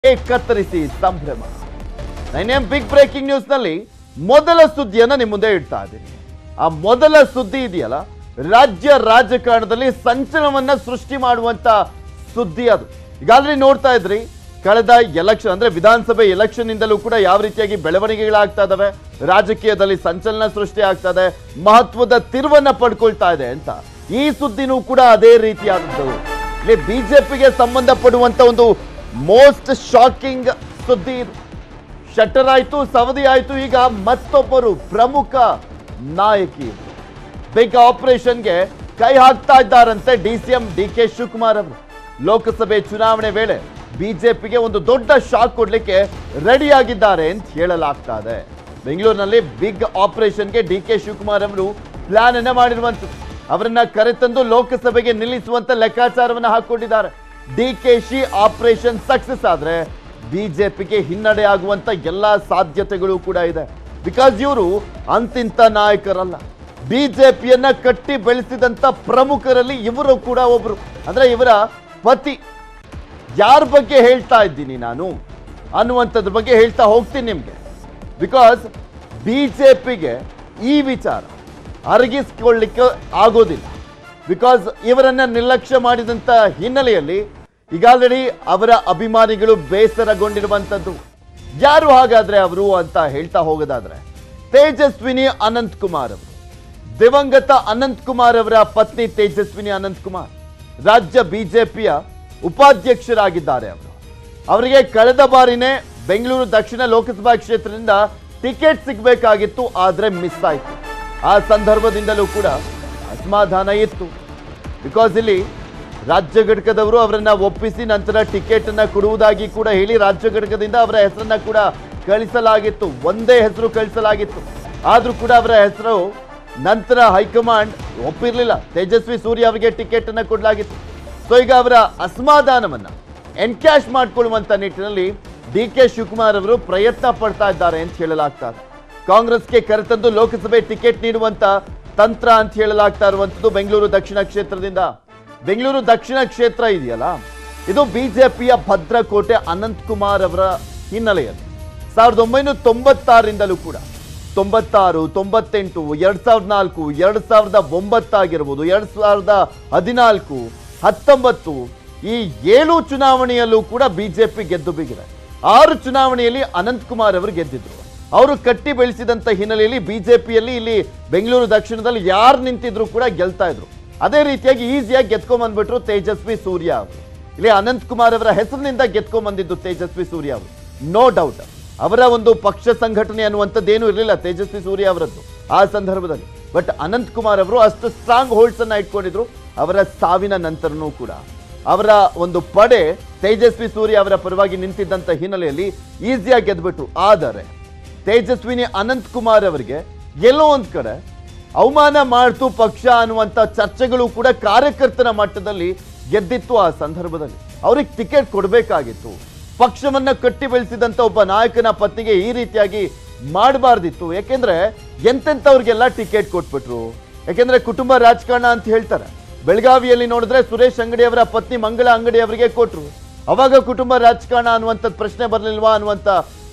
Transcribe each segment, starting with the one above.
cake ಕತ್ತರಿಸಿ ಸಂಭ್ರಮ ನೈನೇಮ್ big breaking news ನಲ್ಲಿ ಮೊದಲ ಸುದ್ದಿಯನ್ನ ನಿಮ್ಮ ಮುಂದೆ ಇಡ್ತಾ ಇದ್ದೀನಿ ಆ ಮೊದಲ ಸುದ್ದಿ ಇದೆಯಲ್ಲ ರಾಜ್ಯ ರಾಜಕಾರಣದಲ್ಲಿ ಸಂಚಲನವನ್ನ ಸೃಷ್ಟಿ ಮಾಡುವಂತ ಸುದ್ದಿ ಅದು ಈಗಾಗಲೇ ನೋಡ್ತಾ ಇದ್ರಿ ಕಳೆದ ಎಲೆಕ್ಷನ್ ಅಂದ್ರೆ ವಿಧಾನಸಭೆ ಎಲೆಕ್ಷನ್ ಇಂದಲೂ ಕೂಡ ಯಾವ ರೀತಿಯಾಗಿ ಬೆಳವಣಿಗೆಗಳಾಗ್ತಾ ಇದಾವೆ ರಾಜಕೀಯದಲ್ಲಿ ಸಂಚಲನ ಸೃಷ್ಟಿ ಆಗ್ತಾ ಇದೆ ಮಹತ್ವದ ತಿರುವನ್ನ ಪಡ್ಕೊಳ್ತಾ ಇದೆ ಅಂತ ಈ ಸುದ್ದಿನೂ ಕೂಡ ಅದೇ ರೀತಿಯಾದದ್ದು ಇಲ್ಲಿ ಬಿಜೆಪಿಗೆ ಸಂಬಂಧಪಡುವಂತ ಒಂದು ಮೋಸ್ಟ್ ಶಾಕಿಂಗ್ ಸುದ್ದಿ ಇದು ಶಟ್ಟರ್ ಆಯ್ತು ಸವದಿ ಆಯ್ತು ಈಗ ಮತ್ತೊಬ್ಬರು ಪ್ರಮುಖ ನಾಯಕಿ ಬಿಗ್ ಆಪರೇಷನ್ಗೆ ಕೈ ಹಾಕ್ತಾ ಇದ್ದಾರಂತೆ D C M D K Shivakumar ಅವರು ಲೋಕಸಭೆ ಚುನಾವಣೆ ವೇಳೆ ಬಿಜೆಪಿಗೆ ಒಂದು ದೊಡ್ಡ ಶಾಕ್ ಕೊಡ್ಲಿಕ್ಕೆ ರೆಡಿ ಆಗಿದ್ದಾರೆ ಅಂತ ಹೇಳಲಾಗ್ತಾ ಇದೆ ಬೆಂಗಳೂರಿನಲ್ಲಿ ಬಿಗ್ ಆಪರೇಷನ್ಗೆ ಡಿ ಕೆ ಶಿವಕುಮಾರ್ ಅವರು ಪ್ಲಾನ್ ಅನ್ನ ಮಾಡಿರುವಂತದ್ದು ಅವರನ್ನ ಕರೆತಂದು ಲೋಕಸಭೆಗೆ ನಿಲ್ಲಿಸುವಂತ ಲೆಕ್ಕಾಚಾರವನ್ನ ಹಾಕೊಂಡಿದ್ದಾರೆ ಡಿ ಕೆ ಶಿ ಆಪರೇಷನ್ ಸಕ್ಸಸ್ ಆದ್ರೆ ಬಿಜೆಪಿಗೆ ಹಿನ್ನಡೆ ಆಗುವಂತ ಎಲ್ಲಾ ಸಾಧ್ಯತೆಗಳು ಕೂಡ ಇದೆ ಬಿಕಾಸ್ ಇವರು ಅಂತಿಂತ ನಾಯಕರಲ್ಲ ಬಿಜೆಪಿಯನ್ನ ಕಟ್ಟಿ ಬೆಳೆಸಿದಂತ ಪ್ರಮುಖರಲ್ಲಿ ಇವರು ಕೂಡ ಒಬ್ರು ಅಂದ್ರೆ ಇವರ ಪತಿ ಯಾರ ಬಗ್ಗೆ ಹೇಳ್ತಾ ಇದ್ದೀನಿ ನಾನು ಅನ್ನುವಂಥದ್ರ ಬಗ್ಗೆ ಹೇಳ್ತಾ ಹೋಗ್ತೀನಿ ನಿಮಗೆ ಬಿಕಾಸ್ ಬಿಜೆಪಿಗೆ ಈ ವಿಚಾರ ಅರಗಿಸ್ಕೊಳ್ಳಿಕ್ಕೆ ಆಗೋದಿಲ್ಲ ಬಿಕಾಸ್ ಇವರನ್ನ ನಿರ್ಲಕ್ಷ್ಯ ಮಾಡಿದಂತ ಹಿನ್ನೆಲೆಯಲ್ಲಿ ಈಗ ಆಲ್ರೆಡಿ ಅವರ ಅಭಿಮಾನಿಗಳು ಬೇಸರಗೊಂಡಿರುವಂಥದ್ದು ಯಾರು ಹಾಗಾದ್ರೆ ಅವರು ಅಂತ ಹೇಳ್ತಾ ಹೋಗೋದಾದ್ರೆ ತೇಜಸ್ವಿನಿ ಅನಂತ್ ಕುಮಾರ್ ಅವರು ದಿವಂಗತ ಅನಂತ್ ಕುಮಾರ್ ಅವರ ಪತ್ನಿ ತೇಜಸ್ವಿನಿ ಅನಂತ್ ಕುಮಾರ್ ರಾಜ್ಯ ಬಿಜೆಪಿಯ ಉಪಾಧ್ಯಕ್ಷರಾಗಿದ್ದಾರೆ ಅವರು ಅವರಿಗೆ ಕಳೆದ ಬಾರಿನೇ ಬೆಂಗಳೂರು ದಕ್ಷಿಣ ಲೋಕಸಭಾ ಕ್ಷೇತ್ರದಿಂದ ಟಿಕೆಟ್ ಸಿಗಬೇಕಾಗಿತ್ತು ಆದ್ರೆ ಮಿಸ್ ಆಯಿತು ಆ ಸಂದರ್ಭದಿಂದಲೂ ಕೂಡ ಅಸಮಾಧಾನ ಇತ್ತು ಬಿಕಾಸ್ ಇಲ್ಲಿ ರಾಜ್ಯ ಘಟಕದವರು ಅವರನ್ನ ಒಪ್ಪಿಸಿ ನಂತರ ಟಿಕೆಟ್ ಅನ್ನ ಕೊಡುವುದಾಗಿ ಕೂಡ ಹೇಳಿ ರಾಜ್ಯ ಘಟಕದಿಂದ ಅವರ ಹೆಸರನ್ನ ಕೂಡ ಕಳಿಸಲಾಗಿತ್ತು ಒಂದೇ ಹೆಸರು ಕಳಿಸಲಾಗಿತ್ತು ಆದ್ರೂ ಕೂಡ ಅವರ ಹೆಸರು ನಂತರ ಹೈಕಮಾಂಡ್ ಒಪ್ಪಿರಲಿಲ್ಲ ತೇಜಸ್ವಿ ಸೂರ್ಯ ಅವರಿಗೆ ಟಿಕೆಟ್ ಅನ್ನ ಕೊಡಲಾಗಿತ್ತು ಸೊ ಈಗ ಅವರ ಅಸಮಾಧಾನವನ್ನ ಎನ್ಕ್ಯಾಶ್ ಮಾಡಿಕೊಳ್ಳುವಂತ ನಿಟ್ಟಿನಲ್ಲಿ ಡಿ ಕೆ ಶಿವಕುಮಾರ್ ಅವರು ಪ್ರಯತ್ನ ಪಡ್ತಾ ಇದ್ದಾರೆ ಅಂತ ಹೇಳಲಾಗ್ತಾ ಇದೆ ಕಾಂಗ್ರೆಸ್ಗೆ ಕರೆತಂದು ಲೋಕಸಭೆ ಟಿಕೆಟ್ ನೀಡುವಂತ ತಂತ್ರ ಅಂತ ಹೇಳಲಾಗ್ತಾ ಇರುವಂತದ್ದು ಬೆಂಗಳೂರು ದಕ್ಷಿಣ ಕ್ಷೇತ್ರದಿಂದ ಬೆಂಗಳೂರು ದಕ್ಷಿಣ ಕ್ಷೇತ್ರ ಇದೆಯಲ್ಲ ಇದು ಬಿಜೆಪಿಯ ಭದ್ರಕೋಟೆ ಅನಂತ್ ಕುಮಾರ್ ಅವರ ಹಿನ್ನೆಲೆಯಲ್ಲಿ ಸಾವಿರದ ಒಂಬೈನೂರ ತೊಂಬತ್ತಾರರಿಂದಲೂ ಕೂಡ ತೊಂಬತ್ತಾರು ತೊಂಬತ್ತೆಂಟು ಎರಡ್ ಸಾವಿರದ ನಾಲ್ಕು ಎರಡ್ ಸಾವಿರದ ಒಂಬತ್ತಾಗಿರ್ಬೋದು ಎರಡ್ ಸಾವಿರದ ಹದಿನಾಲ್ಕು ಹತ್ತೊಂಬತ್ತು ಈ ಏಳು ಚುನಾವಣೆಯಲ್ಲೂ ಕೂಡ ಬಿಜೆಪಿ ಗೆದ್ದು ಬಿಗಿದೆ ಆರು ಚುನಾವಣೆಯಲ್ಲಿ ಅನಂತ್ ಕುಮಾರ್ ಅವರು ಗೆದ್ದಿದ್ರು ಅವರು ಕಟ್ಟಿ ಬೆಳೆಸಿದಂತ ಹಿನ್ನೆಲೆಯಲ್ಲಿ ಬಿಜೆಪಿಯಲ್ಲಿ ಇಲ್ಲಿ ಬೆಂಗಳೂರು ದಕ್ಷಿಣದಲ್ಲಿ ಯಾರು ನಿಂತಿದ್ರು ಕೂಡ ಗೆಲ್ತಾ ಇದ್ರು ಅದೇ ರೀತಿಯಾಗಿ ಈಸಿಯಾಗಿ ಗೆದ್ಕೊಂಡ್ಬಂದ್ಬಿಟ್ರು ತೇಜಸ್ವಿ ಸೂರ್ಯ ಅವರು ಇಲ್ಲಿ ಅನಂತ್ ಕುಮಾರ್ ಅವರ ಹೆಸರಿನಿಂದ ಗೆದ್ಕೊಂಡ್ಬಂದಿದ್ದು ತೇಜಸ್ವಿ ಸೂರ್ಯ ಅವರು ನೋ ಡೌಟ್ ಅವರ ಒಂದು ಪಕ್ಷ ಸಂಘಟನೆ ಅನ್ನುವಂಥದ್ದೇನು ಇರಲಿಲ್ಲ ತೇಜಸ್ವಿ ಸೂರ್ಯ ಅವರದ್ದು ಆ ಸಂದರ್ಭದಲ್ಲಿ ಬಟ್ ಅನಂತ್ ಕುಮಾರ್ ಅವರು ಅಷ್ಟು ಸ್ಟ್ರಾಂಗ್ ಹೋಲ್ಡ್ಸ್ ಅನ್ನ ಇಟ್ಕೊಂಡಿದ್ರು ಅವರ ಸಾವಿನ ನಂತರನೂ ಕೂಡ ಅವರ ಒಂದು ಪಡೆ ತೇಜಸ್ವಿ ಸೂರ್ಯ ಅವರ ಪರವಾಗಿ ನಿಂತಿದ್ದಂತ ಹಿನ್ನೆಲೆಯಲ್ಲಿ ಈಸಿಯಾಗಿ ಗೆದ್ಬಿಟ್ರು ಆದರೆ ತೇಜಸ್ವಿನಿ ಅನಂತ್ ಕುಮಾರ್ ಅವರಿಗೆ ಎಲ್ಲೋ ಒಂದ್ ಕಡೆ ಅವಮಾನ ಮಾಡ್ತು ಪಕ್ಷ ಅನ್ನುವಂತ ಚರ್ಚೆಗಳು ಕೂಡ ಕಾರ್ಯಕರ್ತರ ಮಟ್ಟದಲ್ಲಿ ಗೆದ್ದಿತ್ತು ಆ ಸಂದರ್ಭದಲ್ಲಿ ಅವ್ರಿಗೆ ಟಿಕೆಟ್ ಕೊಡಬೇಕಾಗಿತ್ತು ಪಕ್ಷವನ್ನ ಕಟ್ಟಿ ಬೆಳೆಸಿದಂತ ಒಬ್ಬ ನಾಯಕನ ಪತ್ನಿಗೆ ಈ ರೀತಿಯಾಗಿ ಮಾಡಬಾರ್ದಿತ್ತು ಯಾಕೆಂದ್ರೆ ಎಂತೆಂಥವ್ರಿಗೆಲ್ಲ ಟಿಕೆಟ್ ಕೊಟ್ಬಿಟ್ರು ಯಾಕೆಂದ್ರೆ ಕುಟುಂಬ ರಾಜಕಾರಣ ಅಂತ ಹೇಳ್ತಾರೆ ಬೆಳಗಾವಿಯಲ್ಲಿ ನೋಡಿದ್ರೆ ಸುರೇಶ್ ಅಂಗಡಿ ಅವರ ಪತ್ನಿ ಮಂಗಳ ಅಂಗಡಿ ಅವರಿಗೆ ಕೊಟ್ರು ಅವಾಗ ಕುಟುಂಬ ರಾಜಕಾರಣ ಅನ್ನುವಂಥದ್ದು ಪ್ರಶ್ನೆ ಬರಲಿಲ್ವಾ ಅನ್ನುವಂಥ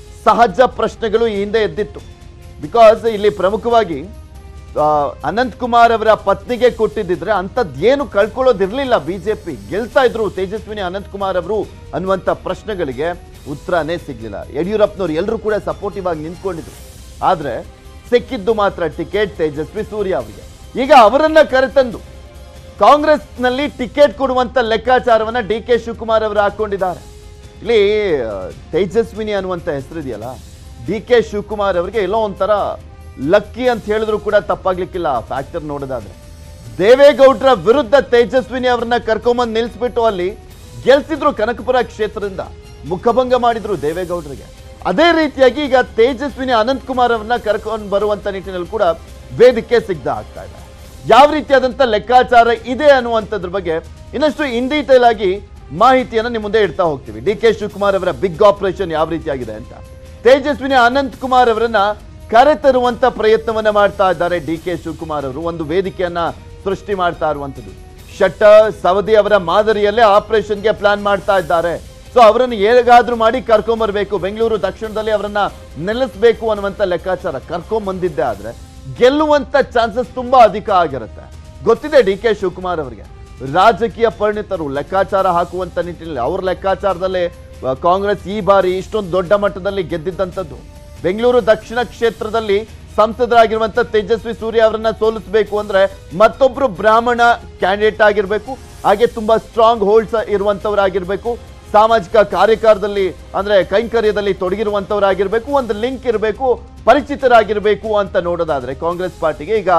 ಸಹಜ ಪ್ರಶ್ನೆಗಳು ಈ ಹಿಂದೆ ಎದ್ದಿತ್ತು ಬಿಕಾಸ್ ಇಲ್ಲಿ ಪ್ರಮುಖವಾಗಿ ಆ, ಅನಂತ್ ಕುಮಾರ್ ಅವರ ಪತ್ನಿಗೆ ಕೊಟ್ಟಿದ್ದಿದ್ರೆ ಅಂಥದ್ದು ಏನು ಕಳ್ಕೊಳ್ಳೋದಿರ್ಲಿಲ್ಲ ಬಿಜೆಪಿ ಗೆಲ್ತಾ ಇದ್ರು ತೇಜಸ್ವಿನಿ ಅನಂತ್ ಕುಮಾರ್ ಅವರು ಅನ್ನುವಂಥ ಪ್ರಶ್ನೆಗಳಿಗೆ ಉತ್ತರನೇ ಸಿಗ್ಲಿಲ್ಲ ಯಡಿಯೂರಪ್ಪನವ್ರು ಎಲ್ಲರೂ ಕೂಡ ಸಪೋರ್ಟಿವ್ ಆಗಿ ನಿಂತ್ಕೊಂಡಿದ್ರು ಆದ್ರೆ ಸಿಕ್ಕಿದ್ದು ಮಾತ್ರ ಟಿಕೆಟ್ ತೇಜಸ್ವಿ ಸೂರ್ಯ ಅವರಿಗೆ ಈಗ ಅವರನ್ನ ಕರೆತಂದು ಕಾಂಗ್ರೆಸ್ನಲ್ಲಿ ಟಿಕೆಟ್ ಕೊಡುವಂತ ಲೆಕ್ಕಾಚಾರವನ್ನ ಡಿ ಕೆ ಶಿವಕುಮಾರ್ ಅವರು ಹಾಕೊಂಡಿದ್ದಾರೆ ಇಲ್ಲಿ ಆ, ತೇಜಸ್ವಿನಿ ಅನ್ನುವಂಥ ಹೆಸರಿದೆಯಲ್ಲ ಡಿ ಕೆ ಶಿವಕುಮಾರ್ ಅವರಿಗೆ ಎಲ್ಲೋ ಒಂಥರ ಲಕ್ಕಿ ಅಂತ ಹೇಳಿದ್ರು ಕೂಡ ತಪ್ಪಾಗ್ಲಿಕ್ಕಿಲ್ಲ ಫ್ಯಾಕ್ಟರ್ ನೋಡೋದಾದ್ರೆ ದೇವೇಗೌಡರ ವಿರುದ್ಧ ತೇಜಸ್ವಿನಿ ಅವ್ರನ್ನ ಕರ್ಕೊಂಬಂದು ನಿಲ್ಲಿಸ್ಬಿಟ್ಟು ಅಲ್ಲಿ ಗೆಲ್ಸಿದ್ರು ಕನಕಪುರ ಕ್ಷೇತ್ರದಿಂದ ಮುಖಭಂಗ ಮಾಡಿದ್ರು ದೇವೇಗೌಡರಿಗೆ ಅದೇ ರೀತಿಯಾಗಿ ಈಗ ತೇಜಸ್ವಿನಿ ಅನಂತ್ ಕುಮಾರ್ ಅವ್ರನ್ನ ಕರ್ಕೊಂಡು ಬರುವಂತ ನಿಟ್ಟಿನಲ್ಲಿ ಕೂಡ ವೇದಿಕೆ ಸಿಗ್ದ ಆಗ್ತಾ ಇದೆ ಯಾವ ರೀತಿಯಾದಂತ ಲೆಕ್ಕಾಚಾರ ಇದೆ ಅನ್ನುವಂಥದ್ರ ಬಗ್ಗೆ ಇನ್ನಷ್ಟು ಇನ್ ಡೀಟೇಲ್ ಆಗಿ ಮಾಹಿತಿಯನ್ನು ನಿಮ್ಮ ಮುಂದೆ ಇಡ್ತಾ ಹೋಗ್ತೀವಿ ಡಿ ಕೆ ಶಿವಕುಮಾರ್ ಅವರ ಬಿಗ್ ಆಪರೇಷನ್ ಯಾವ ರೀತಿಯಾಗಿದೆ ಅಂತ ತೇಜಸ್ವಿನಿ ಅನಂತ್ ಕುಮಾರ್ ಅವರನ್ನ ಕರೆತರುವಂತ ಪ್ರಯತ್ನವನ್ನ ಮಾಡ್ತಾ ಇದ್ದಾರೆ ಡಿ ಕೆ ಶಿವಕುಮಾರ್ ಅವರು ಒಂದು ವೇದಿಕೆಯನ್ನ ಸೃಷ್ಟಿ ಮಾಡ್ತಾ ಇರುವಂತದ್ದು ಶೆಟ್ಟರ್ ಸವದಿ ಅವರ ಮಾದರಿಯಲ್ಲೇ ಆಪರೇಷನ್ಗೆ ಪ್ಲಾನ್ ಮಾಡ್ತಾ ಇದ್ದಾರೆ ಸೊ ಸೊ ಅವರನ್ನು ಹೇಗಾದ್ರೂ ಮಾಡಿ ಕರ್ಕೊಂಬರ್ಬೇಕು ಬೆಂಗಳೂರು ದಕ್ಷಿಣದಲ್ಲಿ ಅವರನ್ನ ನೆಲೆಸಬೇಕು ಅನ್ನುವಂಥ ಲೆಕ್ಕಾಚಾರ ಕರ್ಕೊಂಬಂದಿದ್ದೆ ಆದ್ರೆ ಗೆಲ್ಲುವಂತ ಚಾನ್ಸಸ್ ತುಂಬಾ ಅಧಿಕ ಆಗಿರುತ್ತೆ ಗೊತ್ತಿದೆ ಡಿ ಕೆ ಶಿವಕುಮಾರ್ ಅವರಿಗೆ ರಾಜಕೀಯ ಪರಿಣಿತರು ಲೆಕ್ಕಾಚಾರ ಹಾಕುವಂತ ನಿಟ್ಟಿನಲ್ಲಿ ಅವ್ರ ಲೆಕ್ಕಾಚಾರದಲ್ಲೇ ಆ, ಕಾಂಗ್ರೆಸ್ ಈ ಬಾರಿ ಇಷ್ಟೊಂದು ದೊಡ್ಡ ಮಟ್ಟದಲ್ಲಿ ಗೆದ್ದಿದ್ದಂಥದ್ದು ಬೆಂಗಳೂರು ದಕ್ಷಿಣ ಕ್ಷೇತ್ರದಲ್ಲಿ ಸಂಸದರಾಗಿರುವಂತ ತೇಜಸ್ವಿ ಸೂರ್ಯ ಅವರನ್ನ ಸೋಲಿಸಬೇಕು ಅಂದ್ರೆ ಮತ್ತೊಬ್ರು ಬ್ರಾಹ್ಮಣ ಕ್ಯಾಂಡಿಡೇಟ್ ಆಗಿರ್ಬೇಕು ಹಾಗೆ ತುಂಬಾ ಸ್ಟ್ರಾಂಗ್ ಹೋಲ್ಡ್ಸ್ ಇರುವಂತವರಾಗಿರ್ಬೇಕು ಸಾಮಾಜಿಕ ಕಾರ್ಯಕಾರದಲ್ಲಿ ಅಂದ್ರೆ ಕೈಂಕರ್ಯದಲ್ಲಿ ತೊಡಗಿರುವಂತವರಾಗಿರ್ಬೇಕು ಒಂದು ಲಿಂಕ್ ಇರಬೇಕು ಪರಿಚಿತರಾಗಿರ್ಬೇಕು ಅಂತ ನೋಡೋದಾದ್ರೆ ಕಾಂಗ್ರೆಸ್ ಪಾರ್ಟಿಗೆ ಈಗ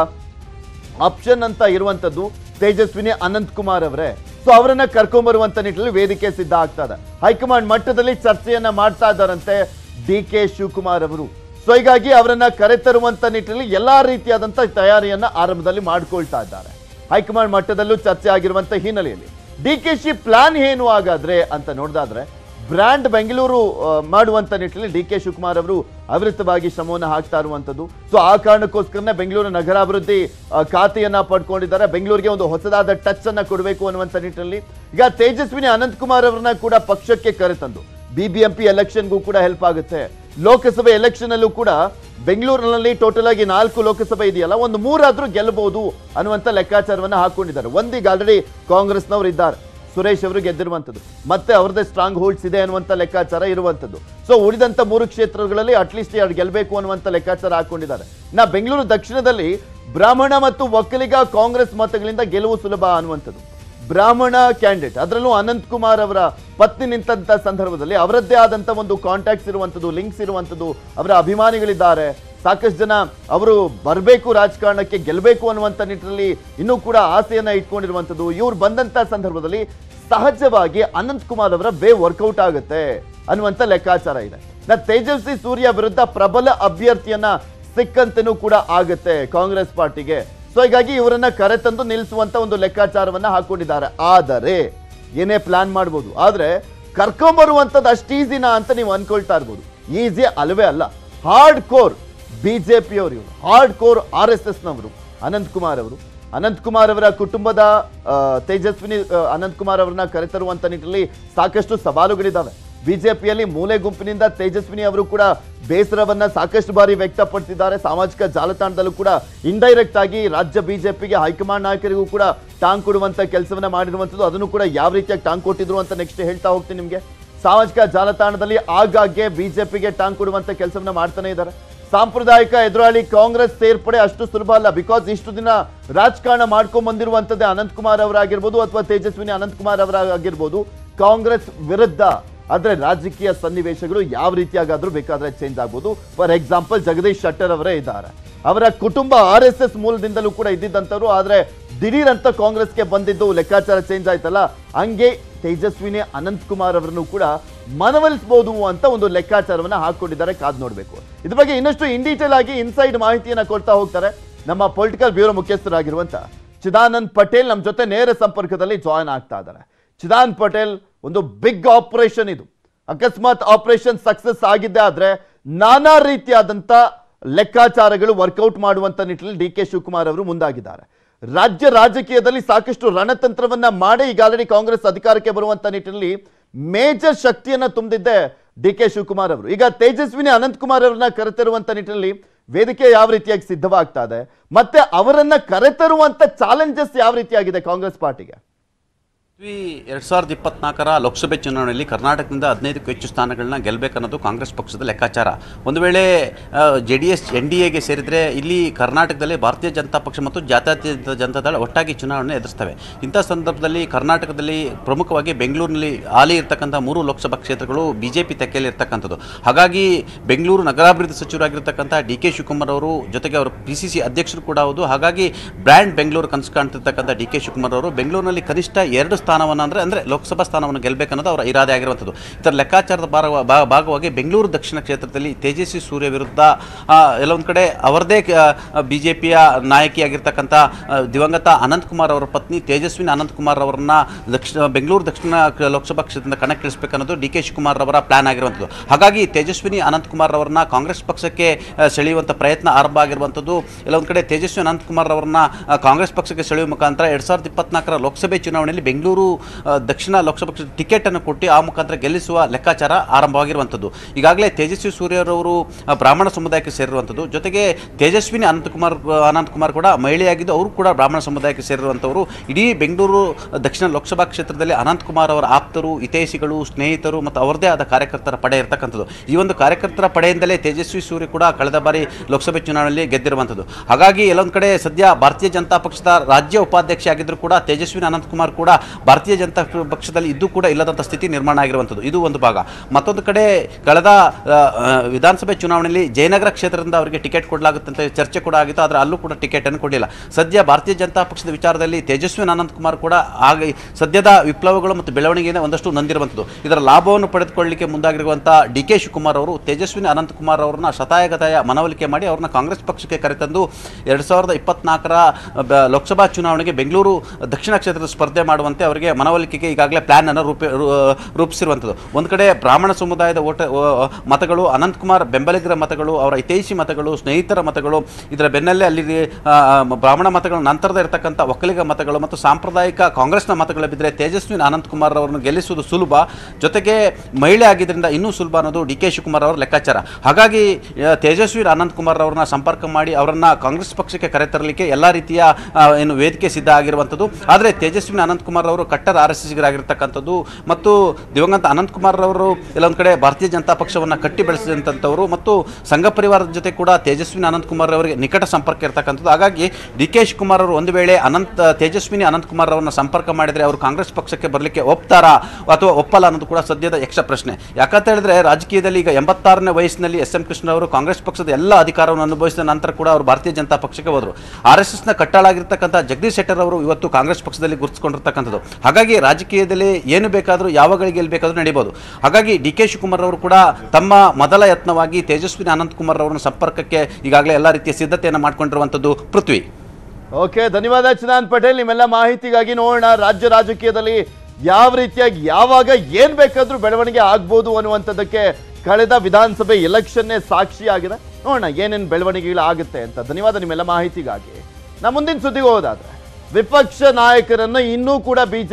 ಆಪ್ಷನ್ ಅಂತ ಇರುವಂತದ್ದು ತೇಜಸ್ವಿನಿ ಅನಂತ್ ಕುಮಾರ್ ಅವರೇ ಸೊ ಅವರನ್ನ ಕರ್ಕೊಂಬರುವಂತ ನಿಟ್ಟಿನಲ್ಲಿ ವೇದಿಕೆ ಸಿದ್ಧ ಆಗ್ತಾ ಇದೆ ಹೈಕಮಾಂಡ್ ಮಟ್ಟದಲ್ಲಿ ಚರ್ಚೆಯನ್ನ ಮಾಡ್ತಾ ಇದ್ದಾರಂತೆ ಡಿ ಕೆ ಶಿವಕುಮಾರ್ ಅವರು ಸೊ ಹೀಗಾಗಿ ಅವರನ್ನ ಕರೆತರುವಂತ ನಿಟ್ಟಿನಲ್ಲಿ ಎಲ್ಲಾ ರೀತಿಯಾದಂತ ತಯಾರಿಯನ್ನ ಆರಂಭದಲ್ಲಿ ಮಾಡ್ಕೊಳ್ತಾ ಇದ್ದಾರೆ ಹೈಕಮಾಂಡ್ ಮಟ್ಟದಲ್ಲೂ ಚರ್ಚೆ ಆಗಿರುವಂತ ಹಿನ್ನೆಲೆಯಲ್ಲಿ ಡಿ ಕೆ ಶಿ ಪ್ಲಾನ್ ಏನು ಹಾಗಾದ್ರೆ ಅಂತ ನೋಡಿದಾದ್ರೆ ಬ್ರ್ಯಾಂಡ್ ಬೆಂಗಳೂರು ಆ, ಮಾಡುವಂತ ನಿಟ್ಟಿನಲ್ಲಿ ಡಿ ಕೆ ಶಿವಕುಮಾರ್ ಅವರು ಅವಿರತವಾಗಿ ಶ್ರಮವನ್ನು ಹಾಕ್ತಾ ಇರುವಂತದ್ದು ಸೊ ಆ ಕಾರಣಕ್ಕೋಸ್ಕರನೇ ಬೆಂಗಳೂರು ನಗರಾಭಿವೃದ್ಧಿ ಆ, ಖಾತೆಯನ್ನ ಪಡ್ಕೊಂಡಿದ್ದಾರೆ ಬೆಂಗಳೂರಿಗೆ ಒಂದು ಹೊಸದಾದ ಟಚ್ ಅನ್ನ ಕೊಡಬೇಕು ಅನ್ನುವಂತ ನಿಟ್ಟಿನಲ್ಲಿ ಈಗ ತೇಜಸ್ವಿನಿ ಅನಂತ್ ಕುಮಾರ್ ಅವರನ್ನ ಕೂಡ ಪಕ್ಷಕ್ಕೆ ಕರೆತಂದು ಬಿಬಿಎಂಪಿ ಎಲೆಕ್ಷನ್ಗೂ ಕೂಡ ಹೆಲ್ಪ್ ಆಗುತ್ತೆ ಲೋಕಸಭೆ ಎಲೆಕ್ಷನ್ ಅಲ್ಲೂ ಕೂಡ ಬೆಂಗಳೂರಿನಲ್ಲಿ ಟೋಟಲ್ ಆಗಿ ನಾಲ್ಕು ಲೋಕಸಭೆ ಇದೆಯಲ್ಲ ಒಂದು ಮೂರಾದ್ರೂ ಗೆಲ್ಲಬಹುದು ಅನ್ನುವಂತ ಲೆಕ್ಕಾಚಾರವನ್ನ ಹಾಕೊಂಡಿದ್ದಾರೆ ಒಂದೀಗ ಆಲ್ರೆಡಿ ಕಾಂಗ್ರೆಸ್ನವರು ಇದ್ದಾರೆ ಸುರೇಶ್ ಅವರು ಗೆದ್ದಿರುವಂತದ್ದು ಮತ್ತೆ ಅವ್ರದ್ದೇ ಸ್ಟ್ರಾಂಗ್ ಹೋಲ್ಡ್ಸ್ ಇದೆ ಅನ್ನುವಂತ ಲೆಕ್ಕಾಚಾರ ಇರುವಂತದ್ದು ಸೊ ಉಳಿದಂತ ಮೂರು ಕ್ಷೇತ್ರಗಳಲ್ಲಿ ಅಟ್ಲೀಸ್ಟ್ ಎರಡು ಗೆಲ್ಲಬೇಕು ಅನ್ನುವಂತ ಲೆಕ್ಕಾಚಾರ ಹಾಕೊಂಡಿದ್ದಾರೆ ನಾ ಬೆಂಗಳೂರು ದಕ್ಷಿಣದಲ್ಲಿ ಬ್ರಾಹ್ಮಣ ಮತ್ತು ಒಕ್ಕಲಿಗ ಕಾಂಗ್ರೆಸ್ ಮತಗಳಿಂದ ಗೆಲುವು ಸುಲಭ ಅನ್ನುವಂಥದ್ದು ಬ್ರಾಹ್ಮಣ ಕ್ಯಾಂಡಿಡೇಟ್ ಅದರಲ್ಲೂ ಅನಂತ್ ಕುಮಾರ್ ಅವರ ಪತ್ನಿ ನಿಂತಹ ಸಂದರ್ಭದಲ್ಲಿ ಅವರದ್ದೇ ಆದಂತ ಒಂದು ಕಾಂಟ್ಯಾಕ್ಟ್ಸ್ ಇರುವಂತದ್ದು ಲಿಂಕ್ಸ್ ಇರುವಂತದ್ದು ಅವರ ಅಭಿಮಾನಿಗಳಿದ್ದಾರೆ ಸಾಕಷ್ಟು ಜನ ಅವರು ಬರಬೇಕು ರಾಜಕಾರಣಕ್ಕೆ ಗೆಲ್ಲಬೇಕು ಅನ್ನುವಂಥ ನಿಟ್ಟಿನಲ್ಲಿ ಇನ್ನೂ ಕೂಡ ಆಸೆಯನ್ನ ಇಟ್ಕೊಂಡಿರುವಂಥದ್ದು ಇವ್ರು ಬಂದಂತ ಸಂದರ್ಭದಲ್ಲಿ ಸಹಜವಾಗಿ ಅನಂತ್ ಕುಮಾರ್ ಅವರ ಬೇ ವರ್ಕೌಟ್ ಆಗುತ್ತೆ ಅನ್ನುವಂಥ ಲೆಕ್ಕಾಚಾರ ಇದೆ ನಾ ತೇಜಸ್ವಿ ಸೂರ್ಯ ವಿರುದ್ಧ ಪ್ರಬಲ ಅಭ್ಯರ್ಥಿಯನ್ನ ಸಿಕ್ಕಂತನೂ ಕೂಡ ಆಗುತ್ತೆ ಕಾಂಗ್ರೆಸ್ ಪಾರ್ಟಿಗೆ ಸೊ ಹೀಗಾಗಿ ಇವರನ್ನ ಕರೆತಂದು ನಿಲ್ಲಿಸುವಂತ ಒಂದು ಲೆಕ್ಕಾಚಾರವನ್ನ ಹಾಕೊಂಡಿದ್ದಾರೆ ಆದರೆ ಏನೇ ಪ್ಲಾನ್ ಮಾಡ್ಬೋದು ಆದ್ರೆ ಕರ್ಕೊಂಬರುವಂಥದ್ದು ಅಷ್ಟು ಈಸಿನಾ ಅಂತ ನೀವು ಅನ್ಕೊಳ್ತಾ ಇರ್ಬೋದು ಈಸಿ ಅಲ್ವೇ ಅಲ್ಲ ಹಾರ್ಡ್ ಕೋರ್ ಬಿಜೆಪಿ ಅವರು ಇವರು hard core R S S ನವರು ಅನಂತ್ ಕುಮಾರ್ ಅವರು ಅನಂತ್ ಕುಮಾರ್ ಅವರ ಕುಟುಂಬದ ಆ, ತೇಜಸ್ವಿನಿ ಆ, ಅನಂತ್ ಕುಮಾರ್ ಅವರನ್ನ ಕರೆತರುವಂತ ನಿಟ್ಟಿನಲ್ಲಿ ಸಾಕಷ್ಟು ಸವಾಲುಗಳಿದ್ದಾವೆ ಬಿಜೆಪಿಯಲ್ಲಿ ಮೂಲೆ ಗುಂಪಿನಿಂದ ತೇಜಸ್ವಿನಿ ಅವರು ಕೂಡ ಬೇಸರವನ್ನ ಸಾಕಷ್ಟು ಬಾರಿ ವ್ಯಕ್ತಪಡಿಸಿದ್ದಾರೆ ಸಾಮಾಜಿಕ ಜಾಲತಾಣದಲ್ಲೂ ಕೂಡ ಇಂಡೈರೆಕ್ಟ್ ಆಗಿ ರಾಜ್ಯ ಬಿಜೆಪಿಗೆ ಹೈಕಮಾಂಡ್ ನಾಯಕರಿಗೂ ಕೂಡ ಟಾಂಗ್ ಕೊಡುವಂತ ಕೆಲಸವನ್ನ ಮಾಡಿರುವಂಥದ್ದು ಅದನ್ನು ಕೂಡ ಯಾವ ರೀತಿಯಾಗಿ ಟಾಂಗ್ ಕೊಟ್ಟಿದ್ರು ಅಂತ ನೆಕ್ಸ್ಟ್ ಹೇಳ್ತಾ ಹೋಗ್ತೀನಿ ನಿಮಗೆ ಸಾಮಾಜಿಕ ಜಾಲತಾಣದಲ್ಲಿ ಆಗಾಗ್ಗೆ ಬಿಜೆಪಿಗೆ ಟಾಂಗ್ ಕೊಡುವಂತ ಕೆಲಸವನ್ನ ಮಾಡ್ತಾನೆ ಇದ್ದಾರೆ ಸಾಂಪ್ರದಾಯಿಕ ಎದುರಾಳಿ ಕಾಂಗ್ರೆಸ್ ಸೇರ್ಪಡೆ ಅಷ್ಟು ಸುಲಭ ಅಲ್ಲ ಬಿಕಾಸ್ ಇಷ್ಟು ದಿನ ರಾಜಕಾರಣ ಮಾಡ್ಕೊಂಡ್ ಬಂದಿರುವಂತದ್ದೇ ಅನಂತ್ ಕುಮಾರ್ ಅವರಾಗಿರ್ಬೋದು ಅಥವಾ ತೇಜಸ್ವಿನಿ ಅನಂತ್ ಕುಮಾರ್ ಅವರಾಗಿರ್ಬೋದು ಕಾಂಗ್ರೆಸ್ ವಿರುದ್ಧ ಆದ್ರೆ ರಾಜಕೀಯ ಸನ್ನಿವೇಶಗಳು ಯಾವ ರೀತಿಯಾಗಾದ್ರೂ ಬೇಕಾದ್ರೆ ಚೇಂಜ್ ಆಗ್ಬೋದು ಫಾರ್ ಎಕ್ಸಾಂಪಲ್ ಜಗದೀಶ್ ಶೆಟ್ಟರ್ ಅವರೇ ಇದ್ದಾರೆ ಅವರ ಕುಟುಂಬ ಆರ್ ಎಸ್ ಎಸ್ ಮೂಲದಿಂದಲೂ ಕೂಡ ಇದ್ದಿದ್ದಂಥವ್ರು ಆದ್ರೆ ದಿಢೀರ್ ಅಂತ ಕಾಂಗ್ರೆಸ್ಗೆ ಬಂದಿದ್ದು ಲೆಕ್ಕಾಚಾರ ಚೇಂಜ್ ಆಯ್ತಲ್ಲ ಹಂಗೆ ತೇಜಸ್ವಿನಿ ಅನಂತ್ ಕುಮಾರ್ ಅವರನ್ನು ಕೂಡ ಮನವೊಲಿಸಬಹುದು ಅಂತ ಒಂದು ಲೆಕ್ಕಾಚಾರವನ್ನ ಹಾಕೊಂಡಿದ್ದಾರೆ ಕಾದ್ ನೋಡ್ಬೇಕು ಇದ್ರ ಬಗ್ಗೆ ಇನ್ನಷ್ಟು ಇನ್ ಡೀಟೇಲ್ ಆಗಿ ಇನ್ಸೈಡ್ ಮಾಹಿತಿಯನ್ನ ಕೊಡ್ತಾ ಹೋಗ್ತಾರೆ ನಮ್ಮ ಪೊಲಿಟಿಕಲ್ ಬ್ಯೂರೋ ಮುಖ್ಯಸ್ಥರಾಗಿರುವಂತ ಚಿದಾನಂದ್ ಪಟೇಲ್ ನಮ್ಮ ಜೊತೆ ನೇರ ಸಂಪರ್ಕದಲ್ಲಿ ಜಾಯ್ನ್ ಆಗ್ತಾ ಇದ್ದಾರೆ ಚಿದಾನಂದ್ ಪಟೇಲ್ ಒಂದು ಬಿಗ್ ಆಪರೇಷನ್ ಇದು ಅಕಸ್ಮಾತ್ ಆಪರೇಷನ್ ಸಕ್ಸಸ್ ಆಗಿದ್ದೆ ಆದ್ರೆ ನಾನಾ ರೀತಿಯಾದಂತ ಲೆಕ್ಕಾಚಾರಗಳು ವರ್ಕೌಟ್ ಮಾಡುವಂತ ನಿಟ್ಟಿನಲ್ಲಿ ಡಿ ಕೆ ಶಿವಕುಮಾರ್ ಅವರು ಮುಂದಾಗಿದ್ದಾರೆ ರಾಜ್ಯ ರಾಜಕೀಯದಲ್ಲಿ ಸಾಕಷ್ಟು ರಣತಂತ್ರವನ್ನ ಮಾಡಿ ಈಗ ಆಲ್ರೆಡಿ ಕಾಂಗ್ರೆಸ್ ಅಧಿಕಾರಕ್ಕೆ ಬರುವಂತ ನಿಟ್ಟಿನಲ್ಲಿ ಮೇಜರ್ ಶಕ್ತಿಯನ್ನ ತುಂಬಿದ್ದೆ ಡಿ ಕೆ ಶಿವಕುಮಾರ್ ಅವರು ಈಗ ತೇಜಸ್ವಿನಿ ಅನಂತ್ ಕುಮಾರ್ ಅವರನ್ನ ಕರೆತರುವಂತ ನಿಟ್ಟಿನಲ್ಲಿ ವೇದಿಕೆ ಯಾವ ರೀತಿಯಾಗಿ ಸಿದ್ಧವಾಗ್ತಾ ಇದೆ ಮತ್ತೆ ಅವರನ್ನ ಕರೆತರುವಂತ ಚಾಲೆಂಜಸ್ ಯಾವ ರೀತಿಯಾಗಿದೆ ಕಾಂಗ್ರೆಸ್ ಪಾರ್ಟಿಗೆ ಈ ಎರಡ್ ಸಾವಿರದ ಇಪ್ಪತ್ನಾಲ್ಕರ ಲೋಕಸಭೆ ಚುನಾವಣೆಯಲ್ಲಿ ಕರ್ನಾಟಕದಿಂದ ಹದಿನೈದಕ್ಕೂ ಹೆಚ್ಚು ಸ್ಥಾನಗಳನ್ನ ಗೆಲ್ಲಬೇಕನ್ನೋದು ಕಾಂಗ್ರೆಸ್ ಪಕ್ಷದ ಲೆಕ್ಕಾಚಾರ ಒಂದು ವೇಳೆ J D S N D ಎಗೆ ಸೇರಿದರೆ ಇಲ್ಲಿ ಕರ್ನಾಟಕದಲ್ಲಿ ಭಾರತೀಯ ಜನತಾ ಪಕ್ಷ ಮತ್ತು ಜಾತ್ಯತೀತ ಜನತಾ ದಳ ಒಟ್ಟಾಗಿ ಚುನಾವಣೆ ಎದುರಿಸ್ತವೆ ಇಂಥ ಸಂದರ್ಭದಲ್ಲಿ ಕರ್ನಾಟಕದಲ್ಲಿ ಪ್ರಮುಖವಾಗಿ ಬೆಂಗಳೂರಿನಲ್ಲಿ ಹಾಲಿ ಇರ್ತಕ್ಕಂಥ ಮೂರು ಲೋಕಸಭಾ ಕ್ಷೇತ್ರಗಳು ಬಿ ಜೆ ಪಿ ತೆಕ್ಕೆಯಲ್ಲಿ ಇರ್ತಕ್ಕಂಥದ್ದು ಹಾಗಾಗಿ ಬೆಂಗಳೂರು ನಗರಾಭಿವೃದ್ಧಿ ಸಚಿವರಾಗಿರ್ತಕ್ಕಂಥ ಡಿ ಕೆ ಶಿವಕುಮಾರ್ ಅವರು ಜೊತೆಗೆ ಅವರು ಪಿ ಸಿ ಸಿ ಅಧ್ಯಕ್ಷರು ಕೂಡ ಹೌದು ಹಾಗಾಗಿ ಬ್ರ್ಯಾಂಡ್ ಬೆಂಗಳೂರು ಕನಸು ಕಾಣ್ತಿರ್ತಕ್ಕಂಥ ಡಿ ಕೆ ಶಿವಕುಮಾರ್ ಅವರು ಬೆಂಗಳೂರಿನಲ್ಲಿ ಕನಿಷ್ಠ ಎರಡು ಸ್ಥಾನವನ್ನು ಅಂದರೆ ಅಂದರೆ ಲೋಕಸಭಾ ಸ್ಥಾನವನ್ನು ಗೆಲ್ಲಬೇಕನ್ನೋದು ಅವರ ಇರಾದೆ ಆಗಿರುವಂಥದ್ದು ಇದರ ಲೆಕ್ಕಾಚಾರದ ಭಾಗ- ಭಾ- ಭಾಗವಾಗಿ ಬೆಂಗಳೂರು ದಕ್ಷಿಣ ಕ್ಷೇತ್ರದಲ್ಲಿ ತೇಜಸ್ವಿ ಸೂರ್ಯ ವಿರುದ್ಧ ಆ, ಎಲ್ಲೊಂದು ಕಡೆ ಅವರದೇ ಬಿ ಜೆ ಪಿಯ ನಾಯಕಿಯಾಗಿರ್ತಕ್ಕಂಥ ಆ, ದಿವಂಗತ ಅನಂತ್ ಕುಮಾರ್ ಅವರ ಪತ್ನಿ ತೇಜಸ್ವಿನಿ ಅನಂತ್ ಕುಮಾರ್ ಅವರನ್ನ ದಕ್ಷಿಣ ಬೆಂಗಳೂರು ದಕ್ಷಿಣ ಕ- ಲೋಕಸಭಾ ಕ್ಷೇತ್ರದಿಂದ ಕಣಕ್ಕಿಳಿಸಬೇಕನ್ನೋದು ಡಿ ಕೆ ಶಿವಕುಮಾರ್ ಅವರ ಪ್ಲಾನ್ ಆಗಿರುವಂಥದ್ದು ಹಾಗಾಗಿ ತೇಜಸ್ವಿನಿ ಅನಂತ್ ಕುಮಾರ್ ಅವರನ್ನ ಕಾಂಗ್ರೆಸ್ ಪಕ್ಷಕ್ಕೆ ಆ, ಸೆಳೆಯುವಂಥ ಪ್ರಯತ್ನ ಆರಂಭ ಆಗಿರುವಂಥದ್ದು ಎಲ್ಲೊಂದು ಕಡೆ ತೇಜಸ್ವಿ ಅನಂತ್ ಕುಮಾರ್ ಅವರನ್ನ ಆ, ಕಾಂಗ್ರೆಸ್ ಪಕ್ಷಕ್ಕೆ ಸೆಳೆಯುವ ಮುಖಾಂತರ ಎರಡ್ ಸಾವಿರದ ಇಪ್ಪತ್ನಾಲ್ಕರ ಲೋಕಸಭೆ ಚುನಾವಣೆಯಲ್ಲಿ ಬೆಂಗಳೂರು ಬೆಂಗಳೂರು ಆ, ದಕ್ಷಿಣ ಲೋಕಸಭಾ ಕ್ಷೇತ್ರದ ಟಿಕೆಟನ್ನು ಕೊಟ್ಟು ಆ ಮುಖಾಂತರ ಗೆಲ್ಲಿಸುವ ಲೆಕ್ಕಾಚಾರ ಆರಂಭವಾಗಿರುವಂಥದ್ದು ಈಗಾಗಲೇ ತೇಜಸ್ವಿ ಸೂರ್ಯರವರು ಆ, ಬ್ರಾಹ್ಮಣ ಸಮುದಾಯಕ್ಕೆ ಸೇರಿರುವಂಥದ್ದು ಜೊತೆಗೆ ತೇಜಸ್ವಿನಿ ಅನಂತಕುಮಾರ್ ಅನಂತಕುಮಾರ್ ಕೂಡ ಮಹಿಳೆಯಾಗಿದ್ದು ಅವರು ಕೂಡ ಬ್ರಾಹ್ಮಣ ಸಮುದಾಯಕ್ಕೆ ಸೇರಿರುವಂಥವರು ಇಡೀ ಬೆಂಗಳೂರು ದಕ್ಷಿಣ ಲೋಕಸಭಾ ಕ್ಷೇತ್ರದಲ್ಲಿ ಅನಂತಕುಮಾರ್ ಅವರ ಆಪ್ತರು ಹಿತೈಷಿಗಳು ಸ್ನೇಹಿತರು ಮತ್ತು ಅವರದೇ ಆದ ಕಾರ್ಯಕರ್ತರ ಪಡೆ ಇರತಕ್ಕಂಥದ್ದು ಈ ಒಂದು ಕಾರ್ಯಕರ್ತರ ಪಡೆಯಿಂದಲೇ ತೇಜಸ್ವಿ ಸೂರ್ಯ ಕೂಡ ಕಳೆದ ಬಾರಿ ಲೋಕಸಭೆ ಚುನಾವಣೆಯಲ್ಲಿ ಗೆದ್ದಿರುವಂಥದ್ದು ಹಾಗಾಗಿ ಎಲ್ಲೊಂದು ಕಡೆ ಸದ್ಯ ಭಾರತೀಯ ಜನತಾ ಪಕ್ಷದ ರಾಜ್ಯ ಉಪಾಧ್ಯಕ್ಷ ಆಗಿದ್ದರೂ ಕೂಡ ತೇಜಸ್ವಿನಿ ಅನಂತಕುಮಾರ್ ಕೂಡ ಭಾರತೀಯ ಜನತಾ ಪಕ್ಷದಲ್ಲಿ ಇದ್ದು ಕೂಡ ಇಲ್ಲದಂಥ ಸ್ಥಿತಿ ನಿರ್ಮಾಣ ಆಗಿರುವಂಥದ್ದು ಇದು ಒಂದು ಭಾಗ ಮತ್ತೊಂದು ಕಡೆ ಕಳೆದ ಆ, ಆ, ವಿಧಾನಸಭೆ ಚುನಾವಣೆಯಲ್ಲಿ ಜಯನಗರ ಕ್ಷೇತ್ರದಿಂದ ಅವರಿಗೆ ಟಿಕೆಟ್ ಕೊಡಲಾಗುತ್ತೆ ಅಂತ ಚರ್ಚೆ ಕೂಡ ಆಗಿತ್ತು ಆದರೆ ಅಲ್ಲೂ ಕೂಡ ಟಿಕೆಟ್ ಅನ್ನು ಕೊಡಲಿಲ್ಲ ಸದ್ಯ ಭಾರತೀಯ ಜನತಾ ಪಕ್ಷದ ವಿಚಾರದಲ್ಲಿ ತೇಜಸ್ವಿನಿ ಅನಂತಕುಮಾರ್ ಕೂಡ ಆಗ ಸದ್ಯದ ವಿಪ್ಲವಗಳು ಮತ್ತು ಬೆಳವಣಿಗೆಯಿಂದ ಒಂದಷ್ಟು ನೊಂದಿರುವಂಥದ್ದು ಇದರ ಲಾಭವನ್ನು ಪಡೆದುಕೊಳ್ಳಲಿಕ್ಕೆ ಮುಂದಾಗಿರುವಂಥ ಡಿ ಕೆ ಶಿವಕುಮಾರ್ ಅವರು ತೇಜಸ್ವಿನಿ ಅನಂತಕುಮಾರ್ ಅವರನ್ನ ಶತಾಯಗತಾಯ ಮನವೊಲಿಕೆ ಮಾಡಿ ಅವ್ರನ್ನ ಕಾಂಗ್ರೆಸ್ ಪಕ್ಷಕ್ಕೆ ಕರೆತಂದು ಎರಡು ಸಾವಿರದ ಇಪ್ಪತ್ನಾಲ್ಕರ ಬ- ಲೋಕಸಭಾ ಚುನಾವಣೆಗೆ ಬೆಂಗಳೂರು ದಕ್ಷಿಣ ಕ್ಷೇತ್ರದ ಸ್ಪರ್ಧೆ ಮಾಡುವಂತೆ ಅವರಿಗೆ ಮನವೊಲಿಕೆಗೆ ಈಗಾಗಲೇ ಪ್ಲಾನ್ ಅನ್ನು ರೂಪಿ ರೂ- ರೂಪಿಸಿರುವಂಥದ್ದು ಒಂದು ಕಡೆ ಬ್ರಾಹ್ಮಣ ಸಮುದಾಯದ ಓಟ ಓ- ಮತಗಳು ಅನಂತಕುಮಾರ್ ಬೆಂಬಲಿಗರ ಮತಗಳು ಅವರ ಹಿತೈಷಿ ಮತಗಳು ಸ್ನೇಹಿತರ ಮತಗಳು ಇದರ ಬೆನ್ನಲ್ಲೇ ಅಲ್ಲಿ ಆ, ಬ್ರಾಹ್ಮಣ ಮತಗಳ ನಂತರದ ಇರತಕ್ಕಂಥ ಒಕ್ಕಲಿಗ ಮತಗಳು ಮತ್ತು ಸಾಂಪ್ರದಾಯಿಕ ಕಾಂಗ್ರೆಸ್ನ ಮತಗಳು ಬಿದ್ದರೆ ತೇಜಸ್ವಿ ಅನಂತಕುಮಾರ್ ಅವರನ್ನು ಗೆಲ್ಲಿಸುವುದು ಸುಲಭ ಜೊತೆಗೆ ಮಹಿಳೆ ಆಗಿದ್ದರಿಂದ ಇನ್ನೂ ಸುಲಭ ಅನ್ನೋದು ಡಿ ಕೆ ಶಿವಕುಮಾರ್ ಅವರ ಲೆಕ್ಕಾಚಾರ ಹಾಗಾಗಿ ಆ, ತೇಜಸ್ವಿ ಅನಂತಕುಮಾರ್ ಅವರನ್ನ ಸಂಪರ್ಕ ಮಾಡಿ ಅವರನ್ನ ಕಾಂಗ್ರೆಸ್ ಪಕ್ಷಕ್ಕೆ ಕರೆತರಲಿಕ್ಕೆ ಎಲ್ಲ ರೀತಿಯ ಆ, ಏನು ವೇದಿಕೆ ಸಿದ್ಧ ಆಗಿರುವಂಥದ್ದು ಆದರೆ ತೇಜಸ್ವಿನಿ ಅನಂತಕುಮಾರ್ ಅವರು ಕಟ್ಟರ್ ಆರ್ ಎಸ್ ಎಸ್ಗರಾಗಿರ್ತಕ್ಕಂಥದ್ದು ಮತ್ತು ದಿವಂಗತ ಅನಂತಕುಮಾರ್ ಅವರು ಎಲ್ಲೊಂದು ಕಡೆ ಭಾರತೀಯ ಜನತಾ ಪಕ್ಷವನ್ನು ಕಟ್ಟಿ ಬೆಳೆಸಿದಂಥವರು ಮತ್ತು ಸಂಘ ಪರಿವಾರದ ಜೊತೆ ಕೂಡ ತೇಜಸ್ವಿನಿ ಅನಂತಕುಮಾರ್ ಅವರಿಗೆ ನಿಕಟ ಸಂಪರ್ಕ ಇರತಕ್ಕಂಥದ್ದು ಹಾಗಾಗಿ ಡಿ ಕೆ ಶಿವಕುಮಾರ್ ಅವರು ಒಂದು ವೇಳೆ ಅನಂತ ತೇಜಸ್ವಿನಿ ಅನಂತಕುಮಾರ್ ಅವರನ್ನ ಸಂಪರ್ಕ ಮಾಡಿದರೆ ಅವರು ಕಾಂಗ್ರೆಸ್ ಪಕ್ಷಕ್ಕೆ ಬರಲಿಕ್ಕೆ ಒಪ್ತಾರಾ ಅಥವಾ ಒಪ್ಪಲ್ಲ ಅನ್ನೋದು ಕೂಡ ಸದ್ಯದ ಯಕ್ಷ ಪ್ರಶ್ನೆ ಯಾಕಂತ ಹೇಳಿದ್ರೆ ರಾಜಕೀಯದಲ್ಲಿ ಈಗ ಎಂಬತ್ತಾರನೇ ವಯಸ್ಸಿನಲ್ಲಿ ಎಸ್ ಎಂ ಕೃಷ್ಣ ಅವರು ಕಾಂಗ್ರೆಸ್ ಪಕ್ಷದ ಎಲ್ಲ ಅಧಿಕಾರವನ್ನು ಅನುಭವಿಸಿದ ನಂತರ ಕೂಡ ಅವರು ಭಾರತೀಯ ಜನತಾ ಪಕ್ಷಕ್ಕೆ ಹೋದರು ಆರ್ ಎಸ್ ಎಸ್ನ ಕಟ್ಟಾಳಾಗಿರ್ತಕ್ಕಂಥ ಜಗದೀಶ್ ಶೆಟ್ಟರ್ ಅವರು ಇವತ್ತು ಕಾಂಗ್ರೆಸ್ ಪಕ್ಷದಲ್ಲಿ ಗುರುತಿಸಿಕೊಂಡಿರ್ತಕ್ಕಂಥದ್ದು ಹಾಗಾಗಿ ರಾಜಕೀಯದಲ್ಲಿ ಏನು ಬೇಕಾದರೂ ಯಾವ ಗಳಿಗೆ ಬೇಕಾದರೂ ನಡೀಬೋದು ಹಾಗಾಗಿ ಡಿ ಕೆ ಶಿವಕುಮಾರ್ ಅವರು ಕೂಡ ತಮ್ಮ ಮೊದಲ ಯತ್ನವಾಗಿ ತೇಜಸ್ವಿನಿ ಅನಂತಕುಮಾರ್ ಅವರನ್ನ ಸಂಪರ್ಕಕ್ಕೆ ಈಗಾಗಲೇ ಎಲ್ಲ ರೀತಿಯ ಸಿದ್ಧತೆಯನ್ನು ಮಾಡಿಕೊಂಡಿರುವಂಥದ್ದು ಪೃಥ್ವಿ ಓಕೆ ಧನ್ಯವಾದ ಚಂದನ್ ಪಟೇಲ್ ನಿಮ್ಮೆಲ್ಲ ಮಾಹಿತಿಗಾಗಿ ನೋಡೋಣ ರಾಜ್ಯ ರಾಜಕೀಯದಲ್ಲಿ ಯಾವ ರೀತಿಯಾಗಿ ಯಾವಾಗ ಏನ್ ಬೇಕಾದ್ರೂ ಬೆಳವಣಿಗೆ ಆಗ್ಬೋದು ಅನ್ನುವಂಥದ್ದಕ್ಕೆ ಕಳೆದ ವಿಧಾನಸಭೆ ಎಲೆಕ್ಷನ್ನೇ ಸಾಕ್ಷಿಯಾಗಿದೆ ನೋಡೋಣ ಏನೇನು ಬೆಳವಣಿಗೆಗಳು ಆಗುತ್ತೆ ಅಂತ ಧನ್ಯವಾದ ನಿಮ್ಮೆಲ್ಲ ಮಾಹಿತಿಗಾಗಿ ನಾ ಮುಂದಿನ ಸುದ್ದಿಗೆ ಹೋದಾದ್ರೆ ವಿಪಕ್ಷ ನಾಯಕರನ್ನ ಇನ್ನೂ ಕೂಡ ಬಿಜೆಪಿ